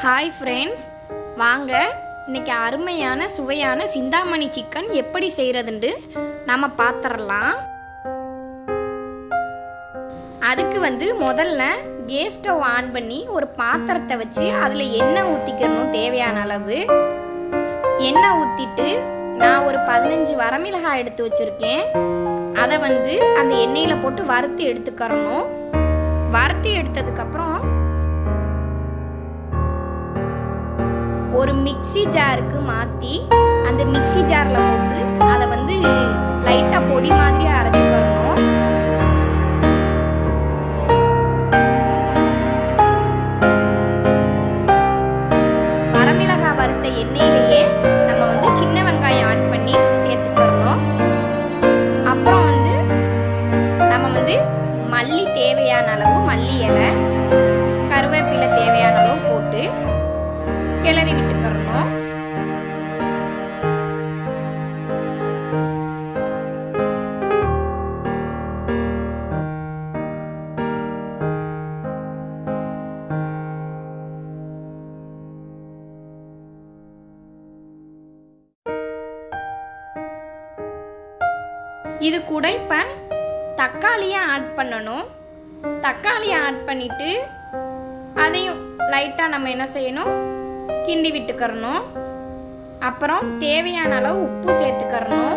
hi friends வாங்க இன்னைக்கு அருமையான சுவையான சிந்தாமணி சிக்கன் எப்படி செய்கிறதுண்டு நம்ம பார்த்துடலாம் அதுக்கு வந்து முதல்ல கேஸ் ஸ்டவ் ஆன் பண்ணி ஒரு பாத்திரத்தை வச்சு அதில் எண்ணெய் ஊற்றிக்கணும் தேவையான அளவு எண்ணெய் ஊற்றிட்டு நான் ஒரு பதினஞ்சு வரமிளகாய் எடுத்து வச்சுருக்கேன் அதை வந்து அந்த எண்ணெயில் போட்டு வறுத்து எடுத்துக்கிறணும் வறுத்து எடுத்ததுக்கப்புறம் ஒரு மிக்ஸி ஜாருக்கு மாற்றி அந்த மிக்ஸி ஜாரில் போட்டு அதை வந்து லைட்டாக பொடி மாதிரி அரைச்சிக்கிறணும் வரமிளகாய் வறுத்த எண்ணெயிலேயே நம்ம வந்து சின்ன வெங்காயம் ஆட் பண்ணி சேர்த்துக்கிறணும் அப்புறம் வந்து நம்ம வந்து மல்லி தேவையான அளவு மல்லி இலை கருவேப்பிலை தேவையான அளவு போட்டு கிளறி விட்டுக்கிறணும் இது கூட இப்போ தக்காளியை ஆட் பண்ணணும் தக்காளியை ஆட் பண்ணிட்டு அதையும் லைட்டாக நம்ம என்ன செய்யணும் கிண்டி விட்டுக்கிறணும் அப்புறம் தேவையான அளவு உப்பு சேர்த்துக்கிறணும்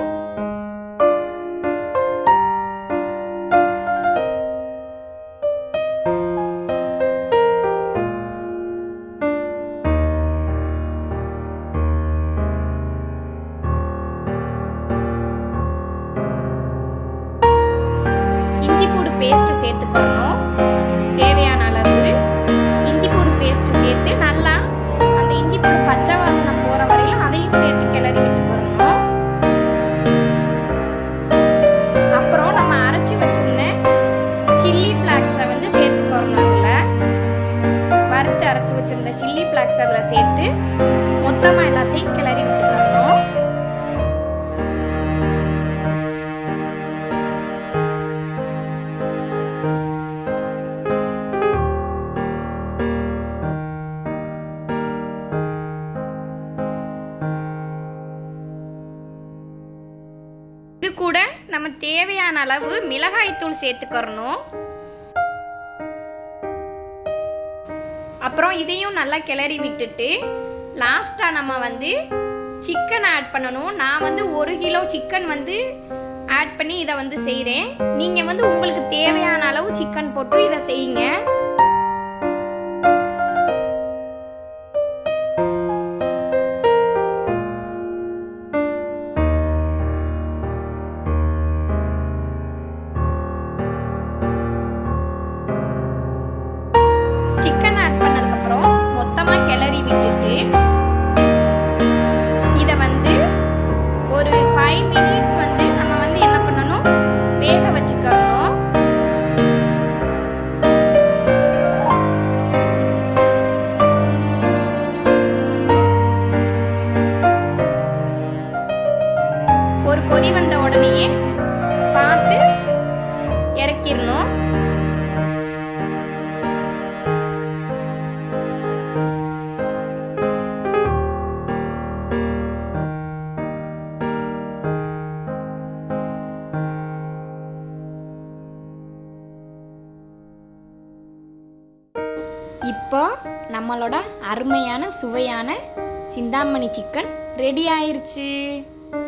இஞ்சி பூடு பேஸ்ட் சேர்த்துக்கணும் தேவையான அளவு இஞ்சி பூடு பேஸ்ட் சேர்த்து நல்லா அந்த இஞ்சி பூடு பச்சை வாசனை போற வரையிலும் அதையும் சேர்த்து கிளறி விட்டுக்கிறணும் அப்புறம் நம்ம அரைச்சி வச்சிருந்த சில்லி ஃப்ளாக்ஸை வந்து சேர்த்துக்கிறணும் அதில் வறுத்து அரைச்சி வச்சிருந்த சில்லி ஃப்ளாக்ஸ் அதில் சேர்த்து மொத்தமாக எல்லாத்தையும் கிளறி விட்டுக்கிறணும் இது கூட நம்ம தேவையான அளவு மிளகாய்த்தூள் சேர்த்துக்கிறணும் அப்புறம் இதையும் நல்லா கிளறி விட்டுட்டு லாஸ்ட்டாக நம்ம வந்து சிக்கன் ஆட் பண்ணணும் நான் வந்து ஒரு கிலோ சிக்கன் வந்து ஆட் பண்ணி இதை வந்து செய்கிறேன் நீங்கள் வந்து உங்களுக்கு தேவையான அளவு சிக்கன் போட்டு இதை செய்யுங்க சிக்கன் ஆட் பண்ணதுக்கப்புறம் மொத்தமாக கிளறி விட்டுட்டு இதை வந்து ஒரு ஃபைவ் மினிட்ஸ் வந்து நம்ம வந்து என்ன பண்ணணும் வேக வச்சுக்கணும் ஒரு கொதி வந்த உடனேயே பார்த்து இறக்கிடணும் இப்போ நம்மளோட அருமையான சுவையான சிந்தாமணி சிக்கன் ரெடி ஆயிருச்சு